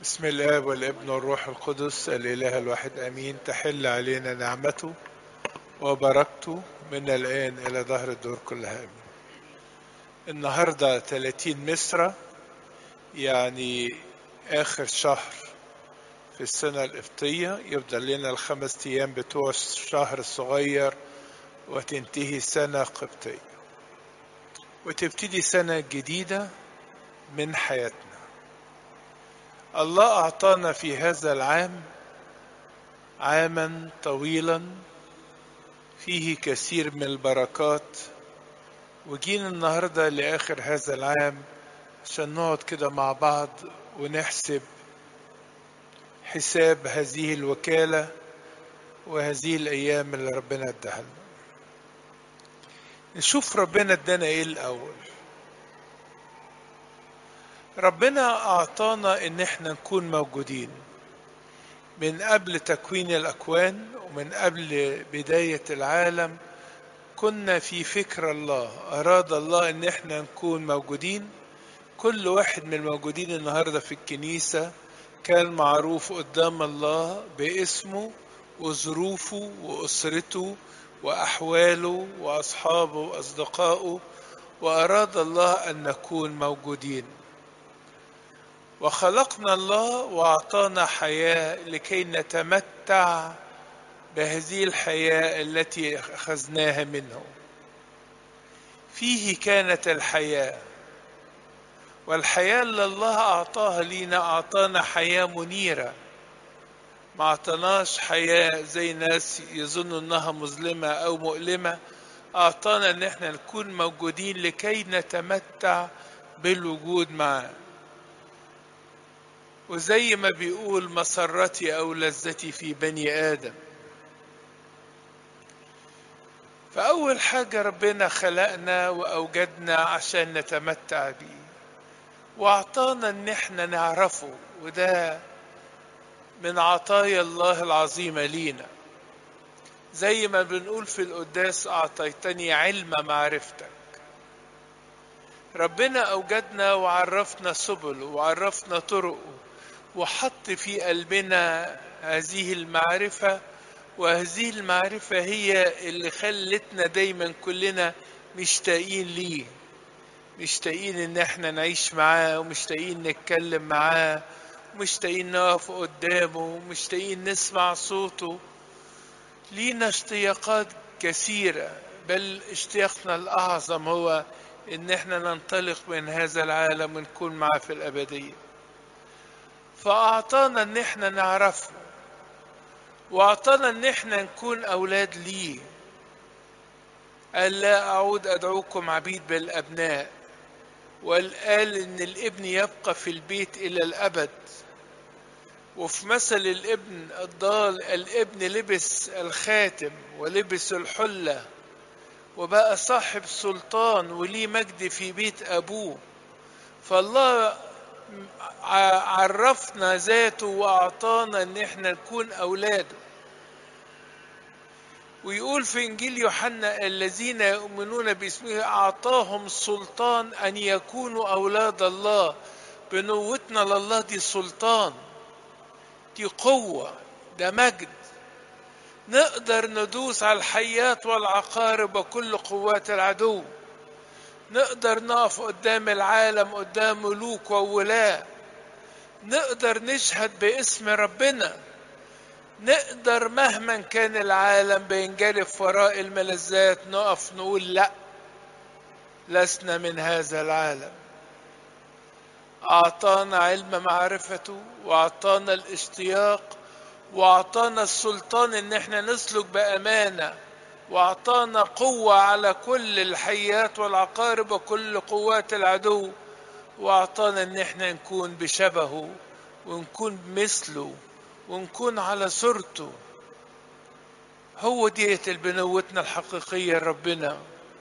بسم الآب والابن والروح القدس الإله الواحد أمين تحل علينا نعمته وبركته من الآن إلى ظهر الدور كلها أمين النهاردة 30 مصرة يعني آخر شهر في السنة القبطية يفضل لنا الخمس أيام بتوع الشهر الصغير وتنتهي سنة قبطية وتبتدي سنة جديدة من حياتنا الله أعطانا في هذا العام عاما طويلا فيه كثير من البركات وجينا النهاردة لآخر هذا العام عشان نقعد كده مع بعض ونحسب حساب هذه الوكالة وهذه الأيام اللي ربنا اداها لنا نشوف ربنا ادانا ايه الأول ربنا أعطانا إن احنا نكون موجودين من قبل تكوين الأكوان ومن قبل بداية العالم كنا في فكر الله أراد الله إن احنا نكون موجودين كل واحد من الموجودين النهاردة في الكنيسة كان معروف قدام الله باسمه وظروفه وأسرته وأحواله وأصحابه وأصدقائه وأراد الله أن نكون موجودين وخلقنا الله واعطانا حياه لكي نتمتع بهذه الحياه التي اخذناها منه فيه كانت الحياه والحياه اللي الله اعطاها لينا اعطانا حياه منيره ما اعطاناش حياه زي ناس يظنوا انها مظلمه او مؤلمه اعطانا ان احنا نكون موجودين لكي نتمتع بالوجود معه وزي ما بيقول مسرتي او لذتي في بني ادم فاول حاجه ربنا خلقنا واوجدنا عشان نتمتع بيه واعطانا ان احنا نعرفه وده من عطايا الله العظيمه لينا زي ما بنقول في القداس اعطيتني علم معرفتك ربنا اوجدنا وعرفنا سبله وعرفنا طرقه وحط في قلبنا هذه المعرفة وهذه المعرفة هي اللي خلتنا دايما كلنا مشتاقين ليه مشتاقين ان احنا نعيش معاه ومشتاقين نتكلم معاه ومشتاقين نقف قدامه ومشتاقين نسمع صوته لينا اشتياقات كثيرة بل اشتياقنا الأعظم هو ان احنا ننطلق من هذا العالم ونكون معاه في الأبدية فأعطانا إن إحنا نعرفه وأعطانا إن إحنا نكون أولاد ليه قال لا أعود أدعوكم عبيد بالأبناء وقال إن الابن يبقى في البيت إلى الأبد وفي مثل الابن الضال الابن لبس الخاتم ولبس الحلة وبقى صاحب سلطان وليه مجد في بيت أبوه فالله عرفنا ذاته واعطانا ان احنا نكون اولاده ويقول في انجيل يوحنا الذين يؤمنون باسمه اعطاهم سلطان ان يكونوا اولاد الله بنوتنا لله دي سلطان دي قوه ده مجد نقدر ندوس على الحيات والعقارب وكل قوات العدو نقدر نقف قدام العالم قدام ملوك وولاة نقدر نشهد باسم ربنا نقدر مهما كان العالم بينجرف وراء الملذات نقف نقول لا لسنا من هذا العالم أعطانا علم معرفته وأعطانا الاشتياق وأعطانا السلطان إن احنا نسلك بأمانة واعطانا قوة على كل الحيات والعقارب وكل قوات العدو واعطانا ان احنا نكون بشبهه ونكون مثله ونكون على صورته هو ديت البنوتنا الحقيقية لربنا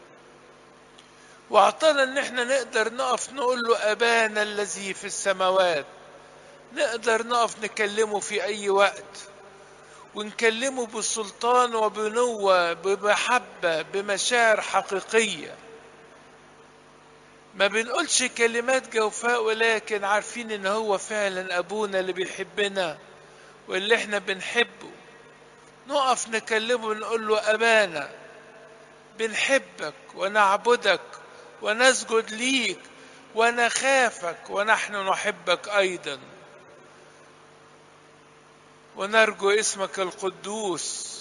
واعطانا ان احنا نقدر نقف نقول له ابانا الذي في السماوات نقدر نقف نكلمه في اي وقت ونكلمه بسلطان وبنوة بمحبة بمشاعر حقيقية ما بنقولش كلمات جوفاء ولكن عارفين ان هو فعلا ابونا اللي بيحبنا واللي احنا بنحبه نقف نكلمه ونقول له ابانا بنحبك ونعبدك ونسجد ليك ونخافك ونحن نحبك ايضا ونرجو اسمك القدوس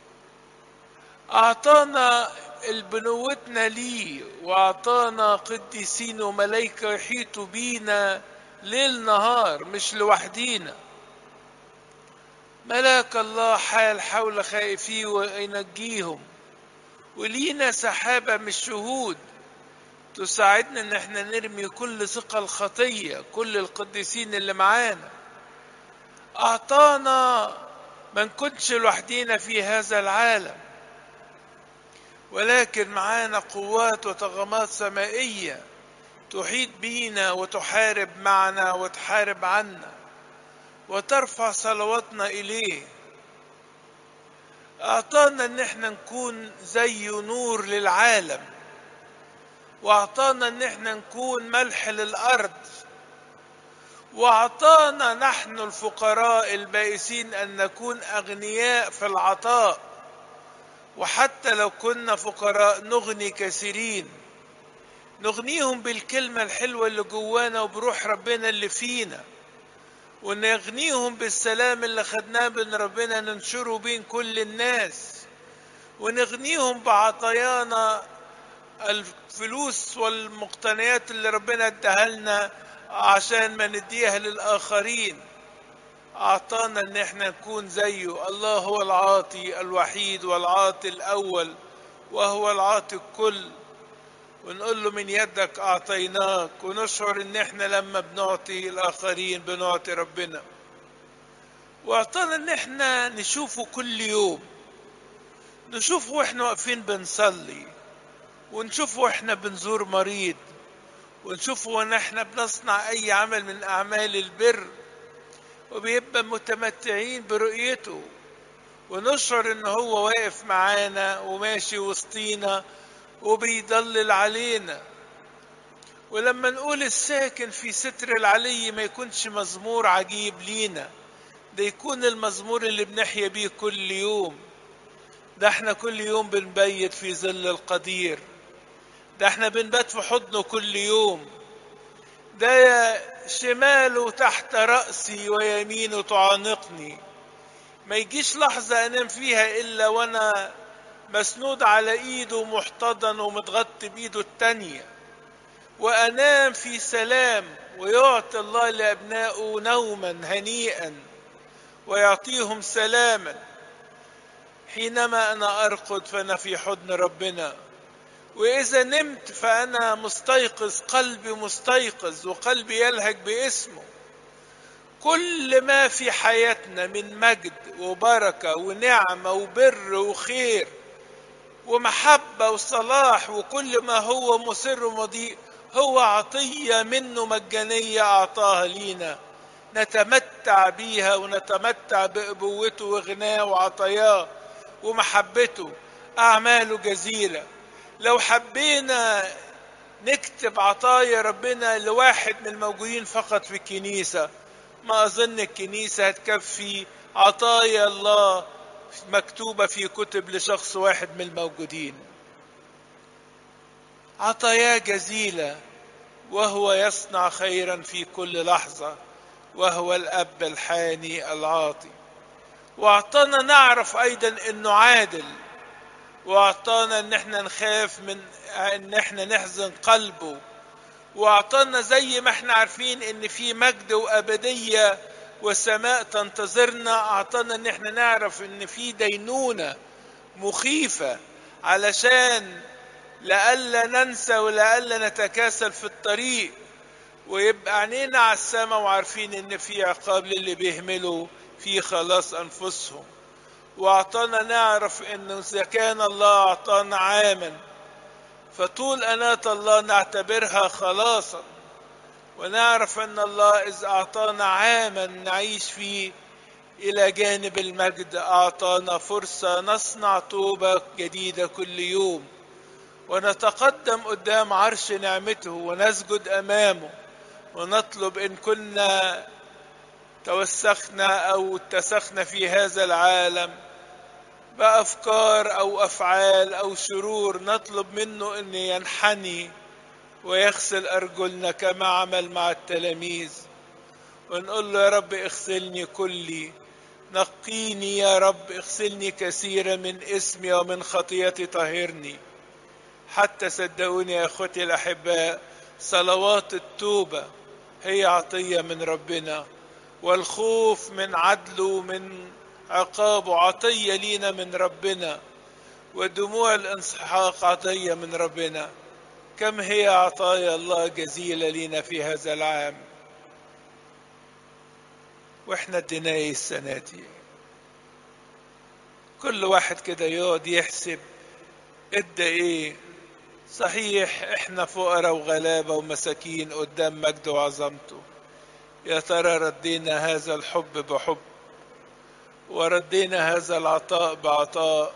اعطانا البنوتنا ليه واعطانا قديسين وملائكه يحيطوا بينا ليل نهار مش لوحدينا ملاك الله حال حول خائفيه وينجيهم ولينا سحابة من الشهود تساعدنا ان احنا نرمي كل ثقة الخطية كل القديسين اللي معانا اعطانا ما نكونش لوحدينا في هذا العالم ولكن معانا قوات وطغمات سمائية تحيط بينا وتحارب معنا وتحارب عنا وترفع صلواتنا إليه أعطانا إن احنا نكون زي نور للعالم وأعطانا إن احنا نكون ملح للأرض وأعطانا نحن الفقراء البائسين أن نكون أغنياء في العطاء وحتى لو كنا فقراء نغني كثيرين نغنيهم بالكلمة الحلوة اللي جوانا وبروح ربنا اللي فينا ونغنيهم بالسلام اللي خدناه من ربنا ننشره بين كل الناس ونغنيهم بعطايانا الفلوس والمقتنيات اللي ربنا اداها لنا عشان ما نديها للآخرين أعطانا إن احنا نكون زيه الله هو العاطي الوحيد والعاطي الأول وهو العاطي الكل ونقول له من يدك أعطيناك ونشعر إن احنا لما بنعطي الآخرين بنعطي ربنا وأعطانا إن احنا نشوفه كل يوم نشوفه واحنا واقفين بنصلي ونشوفه واحنا بنزور مريض ونشوفه وان احنا بنصنع اي عمل من اعمال البر وبيبقى متمتعين برؤيته ونشعر ان هو واقف معانا وماشي وسطينا وبيضلل علينا ولما نقول الساكن في ستر العلي ما يكونش مزمور عجيب لينا ده يكون المزمور اللي بنحيا بيه كل يوم ده احنا كل يوم بنبيت في ظل القدير ده احنا بنبات في حضنه كل يوم ده شماله تحت رأسي ويمينه تعانقني ما يجيش لحظة أنام فيها إلا وأنا مسنود على إيده محتضن ومتغطي بإيده التانية وأنام في سلام ويعطي الله لأبنائه نوما هنيئا ويعطيهم سلاما حينما أنا أرقد فأنا في حضن ربنا وإذا نمت فأنا مستيقظ قلبي مستيقظ وقلبي يلهج باسمه كل ما في حياتنا من مجد وبركة ونعمة وبر وخير ومحبة وصلاح وكل ما هو مسر ومضيء هو عطية منه مجانية أعطاها لينا نتمتع بيها ونتمتع بأبوته وغناه وعطاياه ومحبته أعماله جزيلة لو حبينا نكتب عطايا ربنا لواحد من الموجودين فقط في الكنيسة ما أظن الكنيسة هتكفي عطايا الله مكتوبة في كتب لشخص واحد من الموجودين عطايا جزيلة وهو يصنع خيرا في كل لحظة وهو الأب الحاني العاطي واعطانا نعرف أيضا أنه عادل واعطانا ان احنا نخاف من ان احنا نحزن قلبه واعطانا زي ما احنا عارفين ان في مجد وابديه وسماء تنتظرنا اعطانا ان احنا نعرف ان في دينونه مخيفه علشان لئلا ننسى ولئلا نتكاسل في الطريق ويبقى عينينا على السماء وعارفين ان في عقاب للي بيهملوا في خلاص انفسهم واعطانا نعرف انه اذا كان الله اعطانا عاما فطول اناة الله نعتبرها خلاصا ونعرف ان الله اذ اعطانا عاما نعيش فيه الى جانب المجد اعطانا فرصة نصنع توبة جديدة كل يوم ونتقدم قدام عرش نعمته ونسجد امامه ونطلب ان كنا توسخنا او اتسخنا في هذا العالم بافكار او افعال او شرور نطلب منه ان ينحني ويغسل ارجلنا كما عمل مع التلاميذ ونقول له يا رب اغسلني كلي نقيني يا رب اغسلني كثيرا من اسمي ومن خطيتي طهرني حتى صدقوني يا اخوتي الاحباء صلوات التوبه هي عطيه من ربنا والخوف من عدله من عقابه عطيه لينا من ربنا ودموع الانسحاق عطيه من ربنا كم هي عطايا الله جزيله لينا في هذا العام واحنا اديناه السنه دي كل واحد كده يقعد يحسب ادى ايه صحيح احنا فقراء وغلابة ومساكين قدام مجده وعظمته يا ترى ردينا هذا الحب بحب وردينا هذا العطاء بعطاء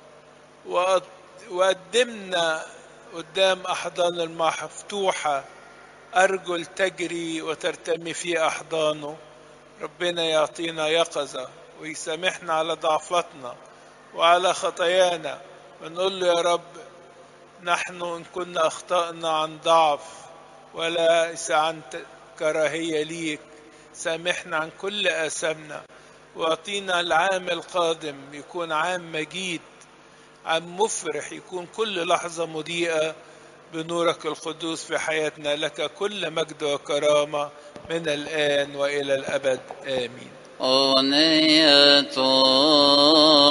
وقدمنا قدام أحضان المفتوحة أرجل تجري وترتمي في أحضانه ربنا يعطينا يقظة ويسامحنا على ضعفاتنا وعلى خطايانا ونقول له يا رب نحن إن كنا أخطأنا عن ضعف وليس عن كراهية ليك سامحنا عن كل آثامنا واعطينا العام القادم يكون عام مجيد عام مفرح يكون كل لحظة مضيئة بنورك القدوس في حياتنا لك كل مجد وكرامة من الآن وإلى الأبد آمين أغنية